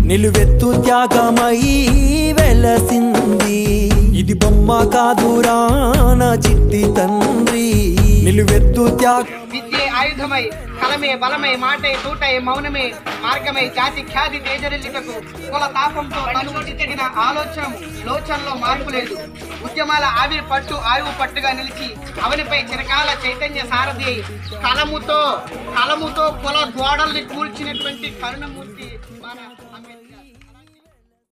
నిలువెత్తు త్యాగమై వెలసింది ఇది బొమ్మ కాదురా నా చిట్టి తండ్రి నిలువెత్తు త్యాగ విద్యే ఆయుధమై కలమే బలమై మాటే తూటై మౌనమే మార్గమై జాతి ఖ్యాతి తేజరిల్లిటకు కుల తాపంతో తనుగుటి తెగిన ఆలోచన లోచనలో మార్పు లేదు ఉద్యమాల ఆవిరి పట్టు ఆయువు పట్టుగా నిలిచి అవనిపై చిరకాల చైతన్య సారథి అయి కలముతో కలముతో కుల గోడల్ని కూల్చినటువంటి కరుణమూర్తి